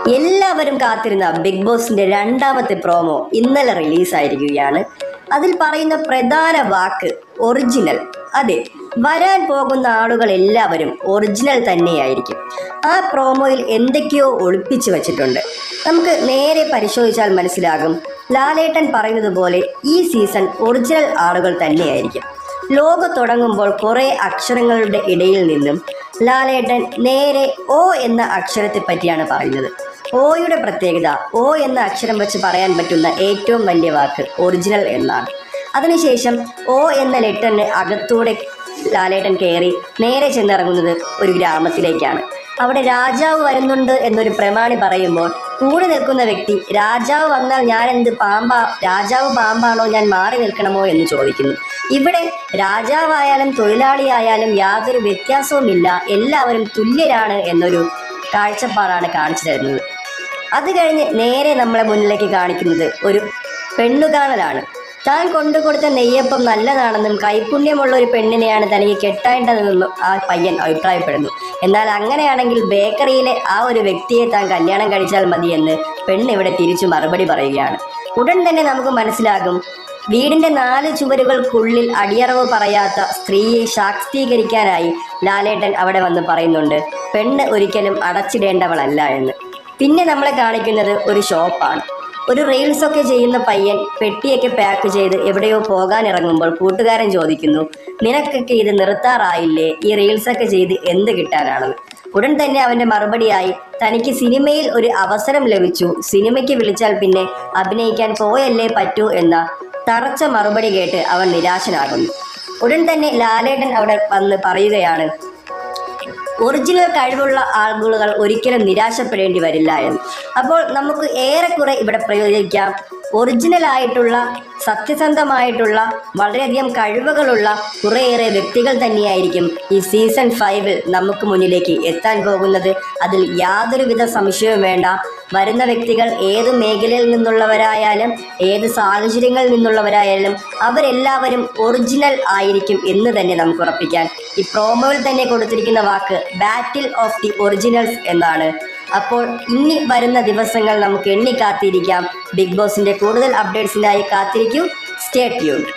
എല്ലാവരും കാത്തിരുന്ന ബിഗ് ബോസിന്റെ രണ്ടാമത്തെ പ്രോമോ ഇന്നലെ റിലീസായിരിക്കുകയാണ് അതിൽ പറയുന്ന പ്രധാന വാക്ക് ഒറിജിനൽ അതെ വരാൻ പോകുന്ന ആളുകൾ എല്ലാവരും ഒറിജിനൽ തന്നെയായിരിക്കും ആ പ്രോമോയിൽ എന്തൊക്കെയോ ഒളിപ്പിച്ചു വച്ചിട്ടുണ്ട് നമുക്ക് നേരെ പരിശോധിച്ചാൽ മനസ്സിലാകും ലാലേട്ടൻ പറയുന്നത് പോലെ ഈ സീസൺ ഒറിജിനൽ ആളുകൾ തന്നെയായിരിക്കും ലോക തുടങ്ങുമ്പോൾ കുറേ അക്ഷരങ്ങളുടെ ഇടയിൽ നിന്നും ലാലേട്ടൻ നേരെ ഓ എന്ന അക്ഷരത്തെ പറ്റിയാണ് പറയുന്നത് ഓയുടെ പ്രത്യേകത ഓ എന്ന അക്ഷരം വെച്ച് പറയാൻ പറ്റുന്ന ഏറ്റവും വലിയ വാക്ക് ഒറിജിനൽ എന്നാണ് അതിനുശേഷം ഓ എന്ന ലെറ്ററിന് അകത്തൂടെ ലാലേട്ടൻ കയറി നേരെ ചെന്നിറങ്ങുന്നത് ഒരു ഗ്രാമത്തിലേക്കാണ് അവിടെ രാജാവ് വരുന്നുണ്ട് എന്നൊരു പ്രമാണി പറയുമ്പോൾ കൂടെ നിൽക്കുന്ന വ്യക്തി രാജാവ് വന്നാൽ ഞാൻ എന്ത് പാമ്പാ രാജാവ് പാമ്പാണോ ഞാൻ മാറി നിൽക്കണമോ എന്ന് ചോദിക്കുന്നു ഇവിടെ രാജാവായാലും തൊഴിലാളിയായാലും യാതൊരു വ്യത്യാസവുമില്ല എല്ലാവരും തുല്യരാണ് എന്നൊരു കാഴ്ചപ്പാടാണ് കാണിച്ചു തരുന്നത് അത് കഴിഞ്ഞ് നേരെ നമ്മളെ മുന്നിലേക്ക് കാണിക്കുന്നത് ഒരു പെണ്ണുകാണലാണ് താൻ കൊണ്ടുകൊടുത്ത നെയ്യപ്പം നല്ലതാണെന്നും കൈപുണ്യമുള്ള ഒരു പെണ്ണിനെയാണ് തനിക്ക് കെട്ടേണ്ടതെന്നും ആ പയ്യൻ അഭിപ്രായപ്പെടുന്നു എന്നാൽ അങ്ങനെയാണെങ്കിൽ ബേക്കറിയിലെ ആ ഒരു വ്യക്തിയെ താൻ കല്യാണം കഴിച്ചാൽ മതിയെന്ന് പെണ്ണ് ഇവിടെ തിരിച്ചു മറുപടി പറയുകയാണ് ഉടൻ തന്നെ നമുക്ക് മനസ്സിലാകും വീടിന്റെ നാല് ചുവരുകൾക്കുള്ളിൽ അടിയറവ് പറയാത്ത സ്ത്രീയെ ശാക്തീകരിക്കാനായി ലാലേട്ടൻ അവിടെ വന്ന് പറയുന്നുണ്ട് പെണ്ണ് ഒരിക്കലും അടച്ചിടേണ്ടവളല്ല എന്ന് പിന്നെ നമ്മളെ കാണിക്കുന്നത് ഒരു ഷോപ്പാണ് ഒരു റീൽസ് ഒക്കെ ചെയ്യുന്ന പയ്യൻ പെട്ടിയൊക്കെ പാക്ക് ചെയ്ത് എവിടെയോ പോകാൻ ഇറങ്ങുമ്പോൾ കൂട്ടുകാരൻ ചോദിക്കുന്നു നിനക്കൊക്കെ ഇത് നിർത്താറായില്ലേ ഈ റീൽസ് ഒക്കെ ചെയ്ത് എന്ത് കിട്ടാനാണെന്ന് ഉടൻ തന്നെ അവന്റെ മറുപടിയായി തനിക്ക് സിനിമയിൽ ഒരു അവസരം ലഭിച്ചു സിനിമയ്ക്ക് വിളിച്ചാൽ പിന്നെ അഭിനയിക്കാൻ പോയല്ലേ പറ്റൂ എന്ന തറച്ച മറുപടി കേട്ട് അവൻ നിരാശനാകുന്നു ഉടൻ തന്നെ ലാലേട്ടൻ അവിടെ വന്ന് പറയുകയാണ് ഒറിജിനൽ കഴിവുള്ള ആളുകൾ ഒരിക്കലും നിരാശപ്പെടേണ്ടി വരില്ല എന്ന് അപ്പോൾ നമുക്ക് ഏറെക്കുറെ ഇവിടെ പ്രയോഗിക്കാം ഒറിജിനൽ ആയിട്ടുള്ള സത്യസന്ധമായിട്ടുള്ള വളരെയധികം കഴിവുകളുള്ള കുറേയേറെ വ്യക്തികൾ തന്നെയായിരിക്കും ഈ സീസൺ ഫൈവിൽ നമുക്ക് മുന്നിലേക്ക് എത്താൻ പോകുന്നത് അതിൽ യാതൊരുവിധ സംശയവും വേണ്ട വരുന്ന വ്യക്തികൾ ഏത് മേഖലയിൽ നിന്നുള്ളവരായാലും ഏത് സാഹചര്യങ്ങളിൽ നിന്നുള്ളവരായാലും അവരെല്ലാവരും ഒറിജിനൽ ആയിരിക്കും എന്ന് തന്നെ നമുക്ക് ഉറപ്പിക്കാൻ ഈ പ്രോമോയിൽ തന്നെ കൊടുത്തിരിക്കുന്ന വാക്ക് ബാറ്റിൽ ഓഫ് ദി ഒറിജിനൽസ് എന്നാണ് അപ്പോൾ ഇനി വരുന്ന ദിവസങ്ങൾ നമുക്ക് എണ്ണി കാത്തിരിക്കാം ബിഗ് ബോസിന്റെ കൂടുതൽ അപ്ഡേറ്റ്സിനായി കാത്തിരിക്കൂ സ്റ്റേ ട്യൂൺ